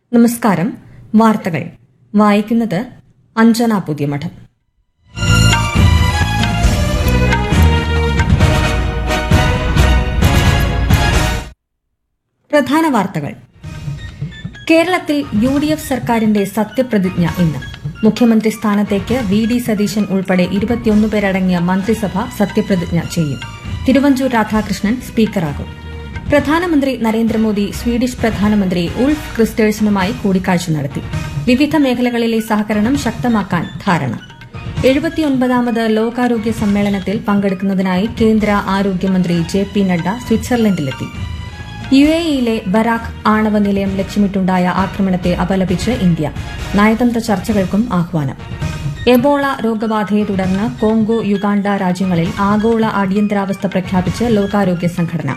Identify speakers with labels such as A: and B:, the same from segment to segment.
A: നമസ്കാരം വാർത്തകൾ വായിക്കുന്നത് അഞ്ജന പുതിയമഠം പ്രധാന വാർത്തകൾ കേരളത്തിൽ യു ഡി എഫ് സർക്കാരിന്റെ സത്യപ്രതിജ്ഞ ഇന്ന് മുഖ്യമന്ത്രി സ്ഥാനത്തേക്ക് വി ഡി സതീശൻ ഉൾപ്പെടെ ഇരുപത്തിയൊന്ന് പേരടങ്ങിയ മന്ത്രിസഭ സത്യപ്രതിജ്ഞ ചെയ്യും തിരുവഞ്ചൂർ രാധാകൃഷ്ണൻ സ്പീക്കറാകും പ്രധാനമന്ത്രി നരേന്ദ്രമോദി സ്വീഡിഷ് പ്രധാനമന്ത്രി ഉൾഫ് ക്രിസ്റ്റേഴ്സനുമായി കൂടിക്കാഴ്ച നടത്തി വിവിധ മേഖലകളിലെ സഹകരണം ശക്തമാക്കാൻ ധാരണ എഴുപത്തിയൊൻപതാമത് ലോകാരോഗ്യ സമ്മേളനത്തിൽ പങ്കെടുക്കുന്നതിനായി കേന്ദ്ര ആരോഗ്യമന്ത്രി ജെ പി നഡ്ഡ സ്വിറ്റ്സർലൻഡിലെത്തി യു എ ഇയിലെ ബരാഖ് ആണവ നിലയം ലക്ഷ്യമിട്ടുണ്ടായ ആക്രമണത്തെ അപലപിച്ച് ഇന്ത്യ നയതന്ത്ര ചർച്ചകൾക്കും ആഹ്വാനം എബോള രോഗബാധയെ തുടർന്ന് കോങ്കോ യുഗാണ്ട രാജ്യങ്ങളിൽ ആഗോള അടിയന്തരാവസ്ഥ പ്രഖ്യാപിച്ച് ലോകാരോഗ്യ സംഘടന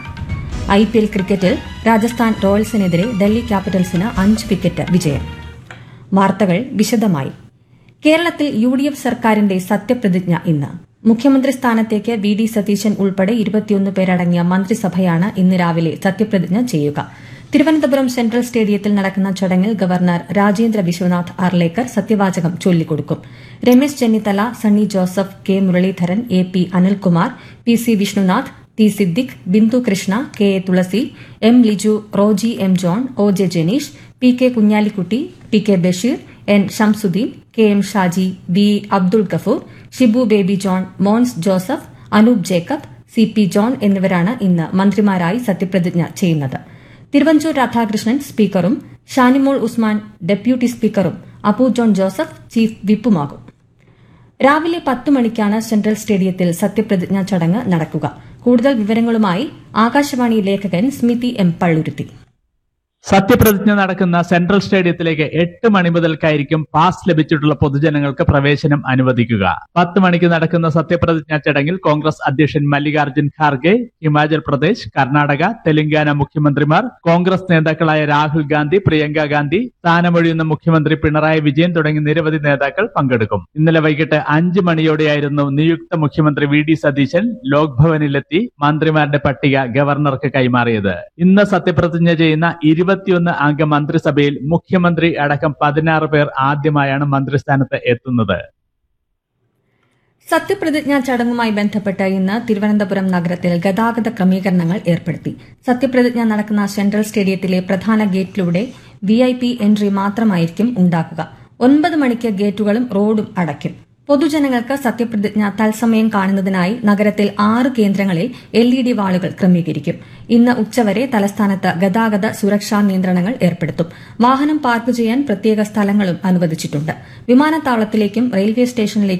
A: ഐ പി എൽ ക്രിക്കറ്റിൽ രാജസ്ഥാൻ റോയൽസിനെതിരെ ഡൽഹി ക്യാപിറ്റൽസിന് അഞ്ച് വിക്കറ്റ് വിജയം വാർത്തകൾ വിശദമായി കേരളത്തിൽ യു ഡി എഫ് സർക്കാരിന്റെ സത്യപ്രതിജ്ഞ ഇന്ന് മുഖ്യമന്ത്രി സ്ഥാനത്തേക്ക് വി ഡി സതീശൻ ഉൾപ്പെടെ ഇരുപത്തിയൊന്ന് പേരടങ്ങിയ മന്ത്രിസഭയാണ് ഇന്ന് രാവിലെ സത്യപ്രതിജ്ഞ ചെയ്യുക തിരുവനന്തപുരം സെൻട്രൽ സ്റ്റേഡിയത്തിൽ നടക്കുന്ന ചടങ്ങിൽ ഗവർണർ രാജേന്ദ്ര വിശ്വനാഥ് അർലേക്കർ സത്യവാചകം ചൊല്ലിക്കൊടുക്കും Ramesh Chennithala Sunny Joseph K Muraleedharan A P Anilkumar P C Vishnunath T Siddique Bindu Krishna K A Thulasi M Liju Roji M John O J Janeesh P K Kunhalikutty P K Basheer N Shamsuddin K M Shaji B Abdul Gafoor Shibu Baby John Mons Joseph Anoop Jacob C P John എന്നിവരാണ് ഇന്ന് മന്ത്രിമാരായി സത്യപ്രതിജ്ഞ ചെയ്യുന്നത് തിരുവഞ്ചൂർ രാധാകൃഷ്ണൻ സ്പീക്കറും ഷാനിമോൾ ഉസ്മാൻ ഡെപ്യൂട്ടി സ്പീക്കറും അപ്പു ജോൺ ജോസഫ് ചീഫ് വിപ്പുമാകും രാവിലെ പത്ത് മണിക്കാണ് സെൻട്രൽ സ്റ്റേഡിയത്തിൽ സത്യപ്രതിജ്ഞാ ചടങ്ങ് നടക്കുക കൂടുതൽ വിവരങ്ങളുമായി ആകാശവാണി ലേഖകൻ സ്മിതി എം പള്ളുരുത്തി
B: സത്യപ്രതിജ്ഞ നടക്കുന്ന സെൻട്രൽ സ്റ്റേഡിയത്തിലേക്ക് എട്ട് മണി മുതൽക്കായിരിക്കും പാസ് ലഭിച്ചിട്ടുള്ള പൊതുജനങ്ങൾക്ക് പ്രവേശനം അനുവദിക്കുക പത്ത് മണിക്ക് നടക്കുന്ന സത്യപ്രതിജ്ഞാ ചടങ്ങിൽ കോൺഗ്രസ് അധ്യക്ഷൻ മല്ലികാർജ്ജുൻ ഖാർഗെ ഹിമാചൽ പ്രദേശ് കർണാടക തെലങ്കാന മുഖ്യമന്ത്രിമാർ കോൺഗ്രസ് നേതാക്കളായ രാഹുൽ ഗാന്ധി പ്രിയങ്ക ഗാന്ധി സ്ഥാനമൊഴിയുന്ന മുഖ്യമന്ത്രി പിണറായി വിജയൻ തുടങ്ങി നിരവധി നേതാക്കൾ പങ്കെടുക്കും ഇന്നലെ വൈകിട്ട് അഞ്ച് മണിയോടെയായിരുന്നു നിയുക്ത മുഖ്യമന്ത്രി വി ഡി സതീശൻ ലോക് ഭവനിലെത്തി മന്ത്രിമാരുടെ പട്ടിക ഗവർണർക്ക് കൈമാറിയത് ഇന്ന് സത്യപ്രതിജ്ഞ ചെയ്യുന്ന ഇരുപത്തിയൊന്ന് അംഗ മന്ത്രിസഭയിൽ മുഖ്യമന്ത്രി അടക്കം പതിനാറ് പേർ ആദ്യമായാണ് മന്ത്രിസ്ഥാനത്ത് എത്തുന്നത്
A: സത്യപ്രതിജ്ഞാ ചടങ്ങുമായി ബന്ധപ്പെട്ട് ഇന്ന് തിരുവനന്തപുരം നഗരത്തിൽ ഗതാഗത ക്രമീകരണങ്ങൾ ഏർപ്പെടുത്തി സത്യപ്രതിജ്ഞ നടക്കുന്ന സെൻട്രൽ സ്റ്റേഡിയത്തിലെ പ്രധാന ഗേറ്റിലൂടെ വി ഐ പി എൻട്രി മാത്രമായിരിക്കും ഉണ്ടാക്കുക ഒൻപത് മണിക്ക് ഗേറ്റുകളും റോഡും അടയ്ക്കും പൊതുജനങ്ങൾക്ക് സത്യപ്രതിജ്ഞ തത്സമയം കാണുന്നതിനായി നഗരത്തിൽ ആറ് കേന്ദ്രങ്ങളിൽ എൽ ഇ ഡി വാളുകൾ ക്രമീകരിക്കും ഇന്ന് ഉച്ചവരെ തലസ്ഥാനത്ത് ഗതാഗത സുരക്ഷാ നിയന്ത്രണങ്ങൾ ഏർപ്പെടുത്തും വാഹനം പാർക്ക് ചെയ്യാൻ പ്രത്യേക സ്ഥലങ്ങളും അനുവദിച്ചിട്ടുണ്ട് വിമാനത്താവളത്തിലേക്കും റെയിൽവേ സ്റ്റേഷനിലേക്കും